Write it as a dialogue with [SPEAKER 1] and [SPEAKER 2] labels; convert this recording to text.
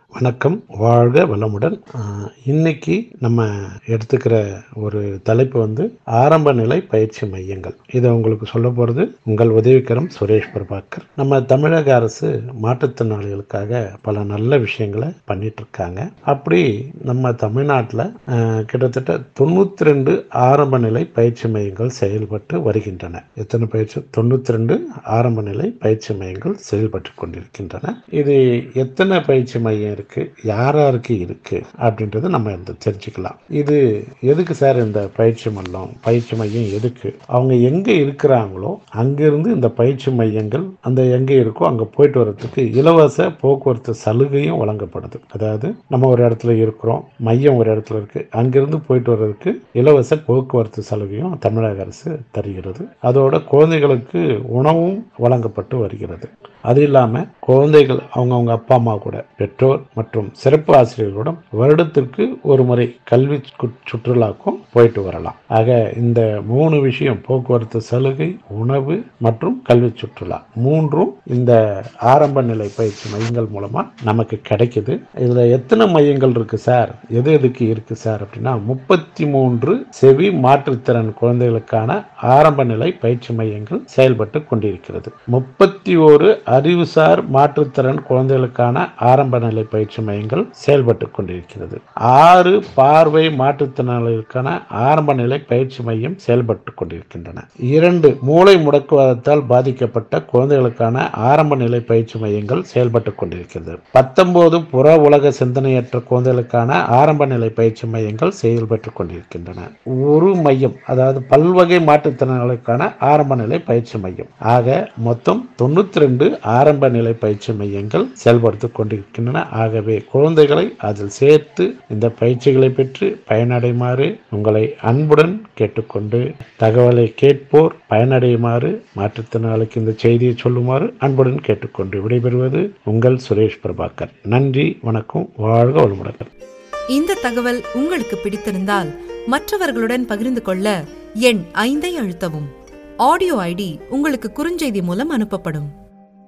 [SPEAKER 1] வணக்கம் வாழ்க வளமுடன் ஆஹ் இன்னைக்கு நம்ம எடுத்துக்கிற ஒரு தலைப்பு வந்து ஆரம்ப நிலை பயிற்சி மையங்கள் இதை உங்களுக்கு சொல்ல போகிறது உங்கள் உதவிக்கரம் சுரேஷ் பிரபாகர் நம்ம தமிழக அரசு மாற்றுத்திறனாளிகளுக்காக பல நல்ல விஷயங்களை பண்ணிட்டு இருக்காங்க அப்படி நம்ம தமிழ்நாட்டில் கிட்டத்தட்ட தொண்ணூற்றி ரெண்டு ஆரம்ப நிலை பயிற்சி மையங்கள் செயல்பட்டு வருகின்றன எத்தனை பயிற்சி தொண்ணூற்றி ரெண்டு ஆரம்ப நிலை பயிற்சி மையங்கள் செயல்பட்டு கொண்டிருக்கின்றன இது எத்தனை பயிற்சி மையம் இருக்கு யார் யாருக்கு இருக்கு அப்படின்றத நம்ம இந்த தெரிஞ்சுக்கலாம் இது எதுக்கு சார் இந்த பயிற்சி மையம் பயிற்சி மையம் எதுக்கு அவங்க எங்க இருக்கிறாங்களோ அங்கிருந்து இந்த பயிற்சி மையங்கள் அந்த எங்க இருக்கோ அங்க போயிட்டு வர்றதுக்கு இலவச போக்குவரத்து சலுகையும் வழங்கப்படுது அதாவது நம்ம ஒரு இடத்துல இருக்கிறோம் மையம் ஒரு இடத்துல இருக்கு அங்கிருந்து போயிட்டு வர்றதுக்கு இலவச போக்குவரத்து சலுகையும் தமிழக அரசு தருகிறது அதோட குழந்தைகளுக்கு உணவும் வழங்கப்பட்டு வருகிறது அது இல்லாம குழந்தைகள் அவங்க அவங்க அப்பா அம்மா கூட பெற்றோர் மற்றும் சிறப்பு ஆசிரியர்களுடன் வருடத்திற்கு ஒரு முறை கல்வி கு- சுற்றுலாக்கும் போயிட்டு வரலாம் ஆக இந்த மூணு விஷயம் போக்குவரத்து சலுகை உணவு மற்றும் கல்வி சுற்றுலா மூன்றும் இந்த ஆரம்ப நிலை பயிற்சி மையங்கள் மூலமா நமக்கு கிடைக்குது இதுல எத்தனை மையங்கள் இருக்கு சார் எது எதுக்கு இருக்கு சார் அப்படின்னா முப்பத்தி மூன்று செவி மாற்றுத்திறன் குழந்தைகளுக்கான ஆரம்ப நிலை பயிற்சி மையங்கள் செயல்பட்டு கொண்டிருக்கிறது முப்பத்தி ஒரு அறிவுசார் மாற்றுத்திறன் குழந்தைகளுக்கான ஆரம்ப நிலை பயிற்சி மையங்கள் செயல்பட்டு கொண்டிருக்கிறது ஆறு பார்வை மாற்றுத்திறனாளிகளுக்கான ஆரம்ப நிலை பயிற்சி மையம் செயல்பட்டு கொண்டிருக்கின்றன இரண்டு மூளை முடக்குவாதத்தால் பாதிக்கப்பட்ட குழந்தைகளுக்கான ஆரம்ப நிலை பயிற்சி மையங்கள் செயல்பட்டு கொண்டிருக்கிறது பத்தொன்பது புற உலக சிந்தனையற்ற குழந்தைகளுக்கான ஆரம்ப நிலை பயிற்சி மையங்கள் செயல்பட்டு கொண்டிருக்கின்றன ஒரு மையம் அதாவது பல்வகை மாற்றுத்திறனாளிகளுக்கான ஆரம்ப நிலை பயிற்சி மையம் ஆக மொத்தம் தொண்ணூத்தி ரெண்டு ஆரம்ப நிலை பயிற்சி மையங்கள் செயல்படுத்திக் கொண்டிருக்கின்றன ஆகவே குழந்தைகளை அதில் சேர்த்து இந்த பயிற்சிகளை பெற்று பயனடையுமாறு உங்களை அன்புடன் கேட்டுக்கொண்டு தகவலை கேட்போர் பயனடையுமாறு மாற்றுத்திறனாளிக்கு இந்த செய்தியை சொல்லுமாறு அன்புடன் கேட்டுக்கொண்டு விடைபெறுவது உங்கள் சுரேஷ் பிரபாகர் நன்றி வணக்கம் வாழ்க வளமுடன்
[SPEAKER 2] இந்த தகவல் உங்களுக்கு பிடித்திருந்தால் மற்றவர்களுடன் பகிர்ந்து கொள்ள எண் ஐந்தை அழுத்தவும் ஆடியோ ஐடி உங்களுக்கு குறுஞ்செய்தி மூலம் அனுப்பப்படும்